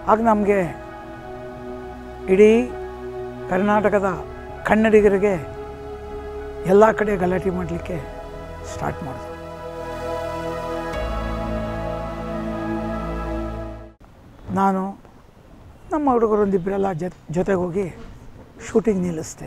ಆಗ ನಮಗೆ ಇಡೀ ಕರ್ನಾಟಕದ ಕನ್ನಡಿಗರಿಗೆ ಎಲ್ಲ ಕಡೆ ಗಲಾಟೆ ಮಾಡಲಿಕ್ಕೆ ಸ್ಟಾರ್ಟ್ ಮಾಡಿದ್ರು ನಾನು ನಮ್ಮ ಹುಡುಗರೊಂದಿಬ್ಬರೆಲ್ಲ ಜೊತೆ ಜೊತೆಗೆ ಹೋಗಿ ಶೂಟಿಂಗ್ ನಿಲ್ಲಿಸ್ದೆ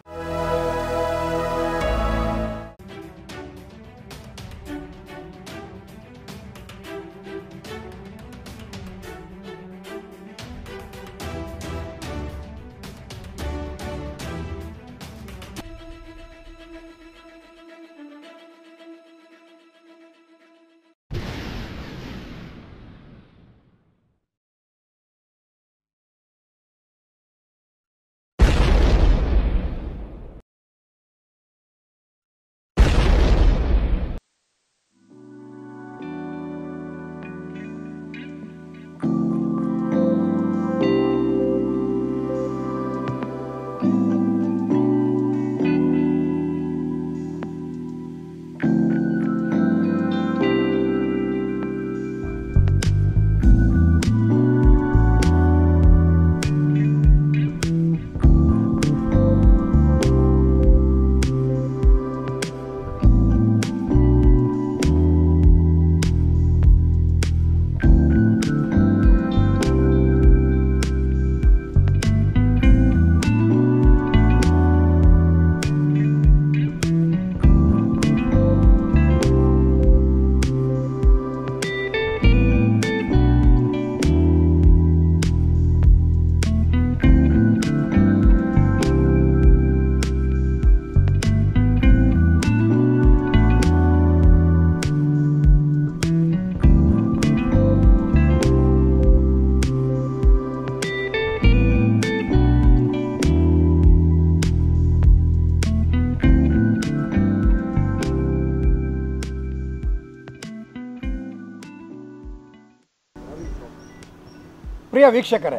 ಪ್ರಿಯ ವೀಕ್ಷಕರೇ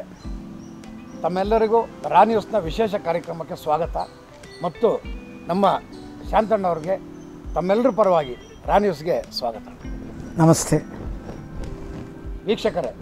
ತಮ್ಮೆಲ್ಲರಿಗೂ ರಾ ನ್ಯೂಸ್ನ ವಿಶೇಷ ಕಾರ್ಯಕ್ರಮಕ್ಕೆ ಸ್ವಾಗತ ಮತ್ತು ನಮ್ಮ ಶಾಂತಣ್ಣವ್ರಿಗೆ ತಮ್ಮೆಲ್ಲರ ಪರವಾಗಿ ರಾ ನ್ಯೂಸ್ಗೆ ಸ್ವಾಗತ ನಮಸ್ತೆ ವೀಕ್ಷಕರೇ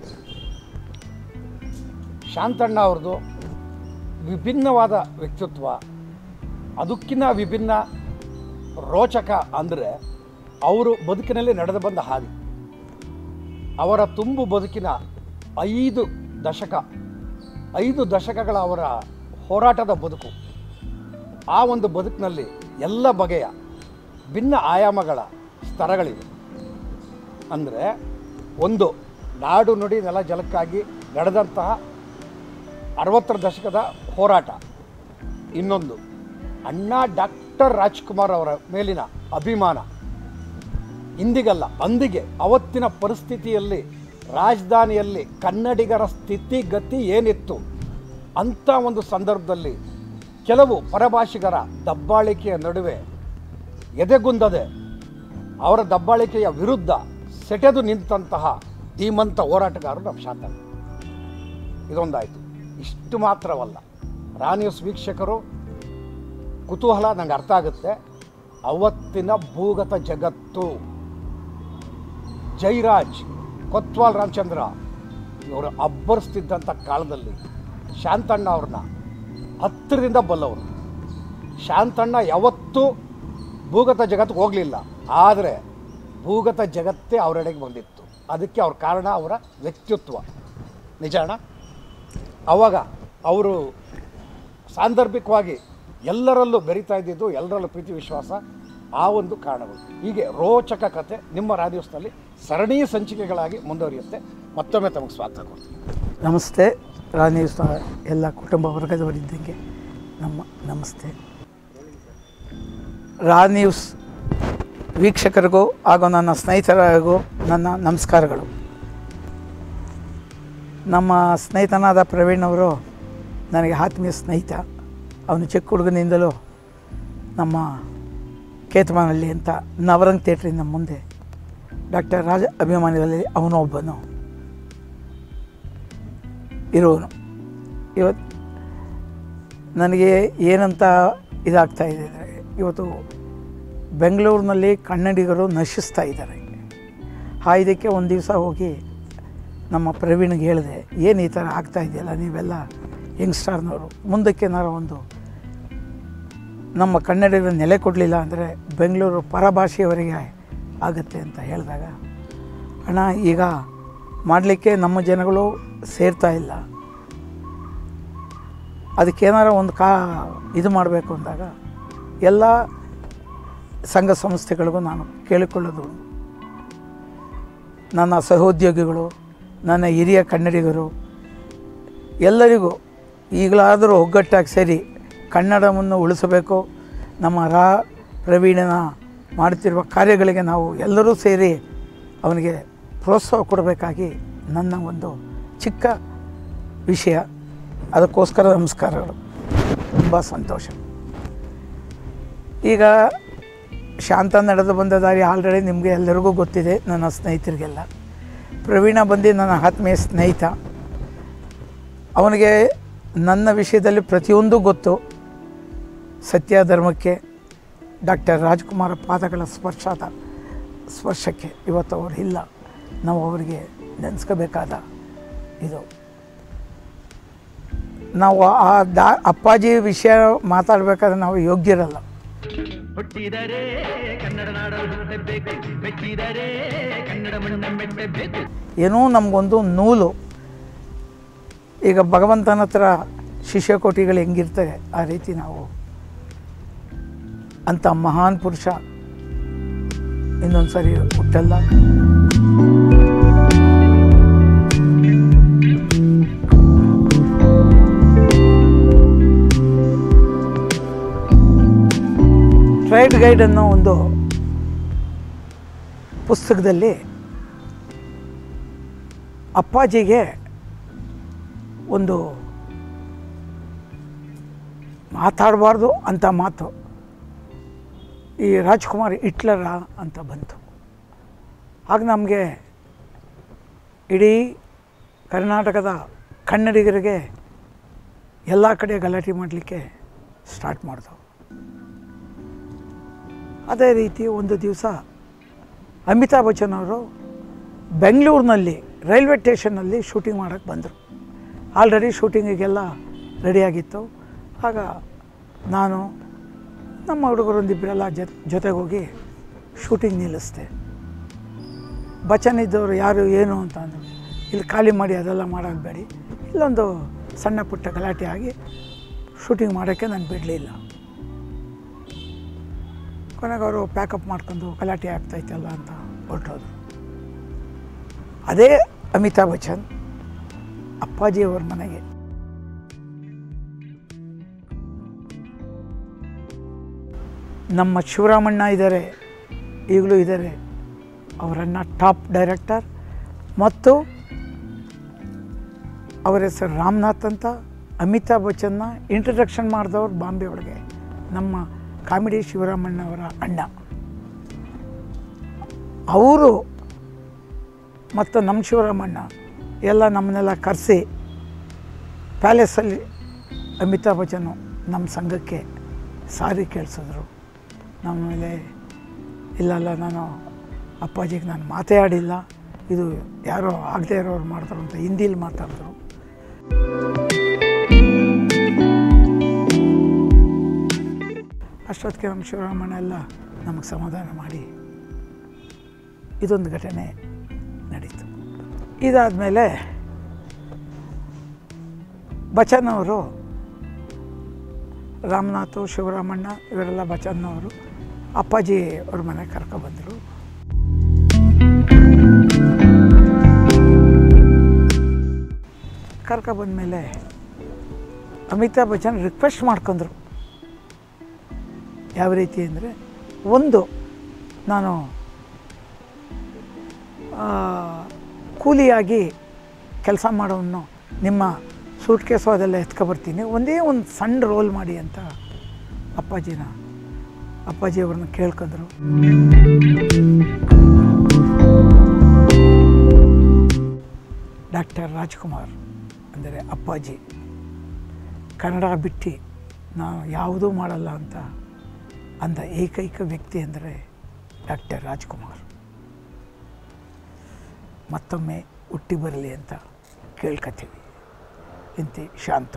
ಶಾಂತಣ್ಣ ಅವ್ರದ್ದು ವಿಭಿನ್ನವಾದ ವ್ಯಕ್ತಿತ್ವ ಅದಕ್ಕಿಂತ ವಿಭಿನ್ನ ರೋಚಕ ಅಂದರೆ ಅವರು ಬದುಕಿನಲ್ಲಿ ನಡೆದು ಬಂದ ಹಾದಿ ಅವರ ತುಂಬು ಬದುಕಿನ ಐದು ದಶಕ ಐದು ದಶಕಗಳ ಅವರ ಹೋರಾಟದ ಬದುಕು ಆ ಒಂದು ಬದುಕಿನಲ್ಲಿ ಎಲ್ಲ ಬಗೆಯ ಭಿನ್ನ ಆಯಾಮಗಳ ಸ್ತರಗಳಿವೆ ಅಂದರೆ ಒಂದು ನಾಡು ನುಡಿ ನೆಲ ಜಲಕ್ಕಾಗಿ ನಡೆದಂತಹ ಅರವತ್ತರ ದಶಕದ ಹೋರಾಟ ಇನ್ನೊಂದು ಅಣ್ಣ ಡಾಕ್ಟರ್ ರಾಜ್ಕುಮಾರ್ ಅವರ ಮೇಲಿನ ಅಭಿಮಾನ ಇಂದಿಗಲ್ಲ ಅಂದಿಗೆ ಅವತ್ತಿನ ಪರಿಸ್ಥಿತಿಯಲ್ಲಿ ರಾಜಧಾನಿಯಲ್ಲಿ ಕನ್ನಡಿಗರ ಸ್ಥಿತಿಗತಿ ಏನಿತ್ತು ಅಂಥ ಒಂದು ಸಂದರ್ಭದಲ್ಲಿ ಕೆಲವು ಪರಭಾಷಿಗರ ದಬ್ಬಾಳಿಕೆಯ ನಡುವೆ ಎದೆಗುಂದದೆ ಅವರ ದಬ್ಬಾಳಿಕೆಯ ವಿರುದ್ಧ ಸೆಟೆದು ನಿಂತಹ ಧೀಮಂತ ಹೋರಾಟಗಾರರು ನಮ್ಮ ಶಾಂತಣ್ಣ ಇದೊಂದಾಯಿತು ಇಷ್ಟು ಮಾತ್ರವಲ್ಲ ರಾನ್ಯೂಸ್ ವೀಕ್ಷಕರು ಕುತೂಹಲ ನಂಗೆ ಅರ್ಥ ಆಗುತ್ತೆ ಅವತ್ತಿನ ಭೂಗತ ಜಗತ್ತು ಜೈರಾಜ್ ಕೊತ್ವಾಲ್ ರಾಮಚಂದ್ರ ಇವರು ಅಬ್ಬರಿಸ್ತಿದ್ದಂಥ ಕಾಲದಲ್ಲಿ ಶಾಂತಣ್ಣ ಅವ್ರನ್ನ ಹತ್ತಿರದಿಂದ ಬಲ್ಲವರು ಶಾಂತಣ್ಣ ಯಾವತ್ತೂ ಭೂಗತ ಜಗತ್ತಿಗೆ ಹೋಗಲಿಲ್ಲ ಆದರೆ ಭೂಗತ ಜಗತ್ತೇ ಅವರೆಡೆಗೆ ಬಂದಿತ್ತು ಅದಕ್ಕೆ ಅವ್ರ ಕಾರಣ ಅವರ ವ್ಯಕ್ತಿತ್ವ ನಿಜ ಅಣ್ಣ ಆವಾಗ ಅವರು ಸಾಂದರ್ಭಿಕವಾಗಿ ಎಲ್ಲರಲ್ಲೂ ಬೆರೀತಾ ಇದ್ದಿದ್ದು ಎಲ್ಲರಲ್ಲೂ ಪ್ರೀತಿ ವಿಶ್ವಾಸ ಆ ಒಂದು ಕಾರಣಗಳು ಹೀಗೆ ರೋಚಕ ಕತೆ ನಿಮ್ಮ ರಾದಿಯೋಸ್ನಲ್ಲಿ ಸರಣಿ ಸಂಚಿಕೆಗಳಾಗಿ ಮುಂದುವರಿಯುತ್ತೆ ಮತ್ತೊಮ್ಮೆ ತಮಗೆ ಸ್ವಾಗತ ಕೊಡ್ತೀನಿ ನಮಸ್ತೆ ರಾಜೀವ್ ಎಲ್ಲ ಕುಟುಂಬ ವರ್ಗದವರಿದ್ದಂಗೆ ನಮ್ಮ ನಮಸ್ತೆ ರಾ ನ್ಯೂಸ್ ವೀಕ್ಷಕರಿಗೂ ಹಾಗೂ ನನ್ನ ಸ್ನೇಹಿತರಿಗೂ ನನ್ನ ನಮಸ್ಕಾರಗಳು ನಮ್ಮ ಸ್ನೇಹಿತನಾದ ಪ್ರವೀಣ್ ಅವರು ನನಗೆ ಆತ್ಮೀಯ ಸ್ನೇಹಿತ ಅವನು ಚಿಕ್ಕ ಹುಡುಗನಿಂದಲೂ ನಮ್ಮ ಕೇತಮಾನಹಳ್ಳಿ ಅಂತ ನವರಂಗ್ ಥಿಯೇಟ್ರಿಂದ ಮುಂದೆ ಡಾಕ್ಟರ್ ರಾಜ ಅಭಿಮಾನಿಗಳಲ್ಲಿ ಅವನು ಒಬ್ಬನು ಇರುವನು ಇವತ್ತು ನನಗೆ ಏನಂತ ಇದಾಗ್ತಾ ಇದೆ ಅಂದರೆ ಇವತ್ತು ಬೆಂಗಳೂರಿನಲ್ಲಿ ಕನ್ನಡಿಗರು ನಶಿಸ್ತಾ ಇದ್ದಾರೆ ಆ ಇದಕ್ಕೆ ಒಂದು ದಿವಸ ಹೋಗಿ ನಮ್ಮ ಪ್ರವೀಣ್ಗೆ ಹೇಳಿದೆ ಏನು ಈ ಥರ ಆಗ್ತಾ ಇದೆಯಲ್ಲ ನೀವೆಲ್ಲ ಯಂಗ್ಸ್ಟಾರ್ನವರು ಮುಂದಕ್ಕೇನಾರು ಒಂದು ನಮ್ಮ ಕನ್ನಡಿಗರ ನೆಲೆ ಕೊಡಲಿಲ್ಲ ಅಂದರೆ ಬೆಂಗಳೂರು ಪರಭಾಷೆಯವರಿಗೆ ಆಗುತ್ತೆ ಅಂತ ಹೇಳಿದಾಗ ಅಣ್ಣ ಈಗ ಮಾಡಲಿಕ್ಕೆ ನಮ್ಮ ಜನಗಳು ಸೇರ್ತಾ ಇಲ್ಲ ಅದಕ್ಕೇನಾರ ಒಂದು ಕಾ ಇದು ಮಾಡಬೇಕು ಅಂದಾಗ ಎಲ್ಲ ಸಂಘ ಸಂಸ್ಥೆಗಳಿಗೂ ನಾನು ಕೇಳಿಕೊಳ್ಳೋದು ನನ್ನ ಸಹೋದ್ಯೋಗಿಗಳು ನನ್ನ ಹಿರಿಯ ಕನ್ನಡಿಗರು ಎಲ್ಲರಿಗೂ ಈಗಲಾದರೂ ಒಗ್ಗಟ್ಟಾಗಿ ಸೇರಿ ಕನ್ನಡವನ್ನು ಉಳಿಸಬೇಕು ನಮ್ಮ ರಾ ಪ್ರವೀಣನ ಮಾಡುತ್ತಿರುವ ಕಾರ್ಯಗಳಿಗೆ ನಾವು ಎಲ್ಲರೂ ಸೇರಿ ಅವನಿಗೆ ಪ್ರೋತ್ಸಾಹ ಕೊಡಬೇಕಾಗಿ ನನ್ನ ಒಂದು ಚಿಕ್ಕ ವಿಷಯ ಅದಕ್ಕೋಸ್ಕರ ನಮಸ್ಕಾರಗಳು ತುಂಬ ಸಂತೋಷ ಈಗ ಶಾಂತ ನಡೆದು ಬಂದ ದಾರಿ ಆಲ್ರೆಡಿ ನಿಮಗೆ ಎಲ್ಲರಿಗೂ ಗೊತ್ತಿದೆ ನನ್ನ ಸ್ನೇಹಿತರಿಗೆಲ್ಲ ಪ್ರವೀಣ ಬಂದು ನನ್ನ ಆತ್ಮೀಯ ಸ್ನೇಹಿತ ಅವನಿಗೆ ನನ್ನ ವಿಷಯದಲ್ಲಿ ಪ್ರತಿಯೊಂದು ಗೊತ್ತು ಸತ್ಯ ಧರ್ಮಕ್ಕೆ ಡಾಕ್ಟರ್ ರಾಜ್ಕುಮಾರ ಪಾದಗಳ ಸ್ಪರ್ಶದ ಸ್ಪರ್ಶಕ್ಕೆ ಇವತ್ತು ಅವರು ಇಲ್ಲ ನಾವು ಅವರಿಗೆ ನೆನೆಸ್ಕೋಬೇಕಾದ ಇದು ನಾವು ಆ ದಾ ಅಪ್ಪಾಜಿ ವಿಷಯ ಮಾತಾಡಬೇಕಾದ್ರೆ ನಾವು ಯೋಗ್ಯರಲ್ಲ ಹುಟ್ಟಿದರೆ ಕನ್ನಡ ನಾಡಲು ಹುಟ್ಟಬೇಕು ಮೆಚ್ಚಿದರೆ ಕನ್ನಡ ಮಣ್ಣ ಮೆಟ್ಟಬೇಕು ಏನೋ ನಮಗೊಂದು ನೂಲು ಈಗ ಭಗವಂತನ ಹತ್ರ ಶಿಷ್ಯಕೋಟಿಗಳು ಹೆಂಗಿರ್ತವೆ ಆ ರೀತಿ ನಾವು ಅಂಥ ಮಹಾನ್ ಪುರುಷ ಇನ್ನೊಂದು ಸರಿ ಹುಟ್ಟಲ್ಲ ಟ್ರೈಡ್ ಗೈಡ್ ಅನ್ನೋ ಒಂದು ಪುಸ್ತಕದಲ್ಲಿ ಅಪ್ಪಾಜಿಗೆ ಒಂದು ಮಾತಾಡಬಾರ್ದು ಅಂತ ಮಾತು ಈ ರಾಜ್ಕುಮಾರ್ ಹಿಟ್ಲರ ಅಂತ ಬಂತು ಆಗ ನಮಗೆ ಇಡೀ ಕರ್ನಾಟಕದ ಕನ್ನಡಿಗರಿಗೆ ಎಲ್ಲ ಕಡೆ ಗಲಾಟೆ ಮಾಡಲಿಕ್ಕೆ ಸ್ಟಾರ್ಟ್ ಮಾಡಿದವು ಅದೇ ರೀತಿ ಒಂದು ದಿವಸ ಅಮಿತಾಬ್ ಬಚ್ಚನ್ ಅವರು ಬೆಂಗಳೂರಿನಲ್ಲಿ ರೈಲ್ವೆ ಸ್ಟೇಷನ್ನಲ್ಲಿ ಶೂಟಿಂಗ್ ಮಾಡೋಕ್ಕೆ ಬಂದರು ಆಲ್ರೆಡಿ ಶೂಟಿಂಗಿಗೆಲ್ಲ ರೆಡಿಯಾಗಿತ್ತು ಆಗ ನಾನು ನಮ್ಮ ಹುಡುಗರೊಂದಿಬ್ಬರೆಲ್ಲ ಜೊತೆ ಜೊತೆಗೆ ಹೋಗಿ ಶೂಟಿಂಗ್ ನಿಲ್ಲಿಸ್ದೆ ಬಚ್ಚನ್ ಇದ್ದವರು ಯಾರು ಏನು ಅಂತ ಅಂದರು ಇಲ್ಲಿ ಖಾಲಿ ಮಾಡಿ ಅದೆಲ್ಲ ಮಾಡೋದು ಬೇಡಿ ಇಲ್ಲೊಂದು ಸಣ್ಣ ಪುಟ್ಟ ಗಲಾಟೆ ಆಗಿ ಶೂಟಿಂಗ್ ಮಾಡೋಕ್ಕೆ ನಾನು ಬಿಡಲಿಲ್ಲ ಕೊನೆಗೆ ಅವರು ಪ್ಯಾಕಪ್ ಮಾಡ್ಕೊಂಡು ಗಲಾಟೆ ಆಗ್ತಾಯ್ತಲ್ಲ ಅಂತ ಹೊರಟೋದು ಅದೇ ಅಮಿತಾಬ್ ಬಚ್ಚನ್ ಅಪ್ಪಾಜಿಯವ್ರ ಮನೆಗೆ ನಮ್ಮ ಶಿವರಾಮಣ್ಣ ಇದ್ದಾರೆ ಈಗಲೂ ಇದ್ದಾರೆ ಅವರನ್ನು ಟಾಪ್ ಡೈರೆಕ್ಟರ್ ಮತ್ತು ಅವರ ಹೆಸರು ರಾಮನಾಥ್ ಅಂತ ಅಮಿತಾಬ್ ಬಚ್ಚನ್ನ ಇಂಟ್ರಡಕ್ಷನ್ ಮಾಡಿದವ್ರು ಬಾಂಬೆ ಒಳಗೆ ನಮ್ಮ ಕಾಮಿಡಿ ಶಿವರಾಮಣ್ಣವರ ಅಣ್ಣ ಅವರು ಮತ್ತು ನಮ್ಮ ಶಿವರಾಮಣ್ಣ ಎಲ್ಲ ನಮ್ಮನ್ನೆಲ್ಲ ಕರೆಸಿ ಪ್ಯಾಲೇಸಲ್ಲಿ ಅಮಿತಾಬ್ ಬಚ್ಚನು ನಮ್ಮ ಸಂಘಕ್ಕೆ ಸಾರಿ ಕೇಳಿಸಿದ್ರು ನಮ್ಮ ಮೇಲೆ ಇಲ್ಲಲ್ಲ ನಾನು ಅಪ್ಪಾಜಿಗೆ ನಾನು ಮಾತೇ ಆಡಿಲ್ಲ ಇದು ಯಾರೋ ಆಗದೆ ಇರೋರು ಮಾಡ್ತಾರೆ ಅಂತ ಹಿಂದೀಲಿ ಮಾತಾಡಿದ್ರು ಅಷ್ಟೊತ್ತಿಗೆ ನಮ್ಮ ಶಿವರಾಮಣ್ಣ ಎಲ್ಲ ನಮಗೆ ಸಮಾಧಾನ ಮಾಡಿ ಇದೊಂದು ಘಟನೆ ನಡೀತು ಇದಾದಮೇಲೆ ಬಚ್ಚನ್ನವರು ರಾಮನಾಥು ಶಿವರಾಮಣ್ಣ ಇವರೆಲ್ಲ ಬಚ್ಚನ್ನವರು ಅಪ್ಪಾಜಿ ಅವ್ರ ಮನೆಗೆ ಕರ್ಕೊಬಂದರು ಕರ್ಕೊಬಂದ್ಮೇಲೆ ಅಮಿತಾಬ್ ಬಚ್ಚನ್ ರಿಕ್ವೆಸ್ಟ್ ಮಾಡ್ಕೊಂಡ್ರು ಯಾವ ರೀತಿ ಅಂದರೆ ಒಂದು ನಾನು ಆ, ಕೂಲಿಯಾಗಿ ಕೆಲಸ ಮಾಡೋವನ್ನು ನಿಮ್ಮ ಸೂಟ್ ಕೇಸು ಅದೆಲ್ಲ ಎತ್ಕೊಬರ್ತೀನಿ ಒಂದೇ ಒಂದು ಸಣ್ಣ ರೋಲ್ ಮಾಡಿ ಅಂತ ಅಪ್ಪಾಜಿನ ಅಪ್ಪಾಜಿ ಅವ್ರನ್ನ ಕೇಳ್ಕೊಂಡ್ರು ಡಾಕ್ಟರ್ ರಾಜ್ಕುಮಾರ್ ಅಂದರೆ ಅಪ್ಪಾಜಿ ಕನ್ನಡ ಬಿಟ್ಟು ನಾನು ಯಾವುದೂ ಮಾಡಲ್ಲ ಅಂತ ಅಂದ ಏಕೈಕ ವ್ಯಕ್ತಿ ಅಂದರೆ ಡಾಕ್ಟರ್ ರಾಜ್ಕುಮಾರ್ ಮತ್ತೊಮ್ಮೆ ಹುಟ್ಟಿ ಬರಲಿ ಅಂತ ಕೇಳ್ಕೊತೀವಿ ಇಂತಿ ಶಾಂತು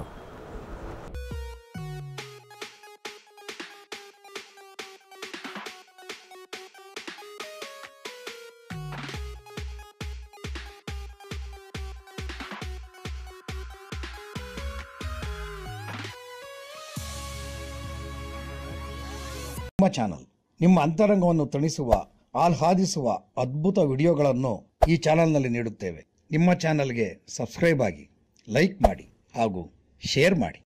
ನಿಮ್ಮ ಚಾನಲ್ ನಿಮ್ಮ ಅಂತರಂಗವನ್ನು ತಣಿಸುವ ಆಹ್ಲಾದಿಸುವ ಅದ್ಭುತ ವಿಡಿಯೋಗಳನ್ನು ಈ ಚಾನಲ್ನಲ್ಲಿ ನೀಡುತ್ತೇವೆ ನಿಮ್ಮ ಚಾನಲ್ಗೆ ಸಬ್ಸ್ಕ್ರೈಬ್ ಆಗಿ ಲೈಕ್ ಮಾಡಿ ಹಾಗೂ ಶೇರ್ ಮಾಡಿ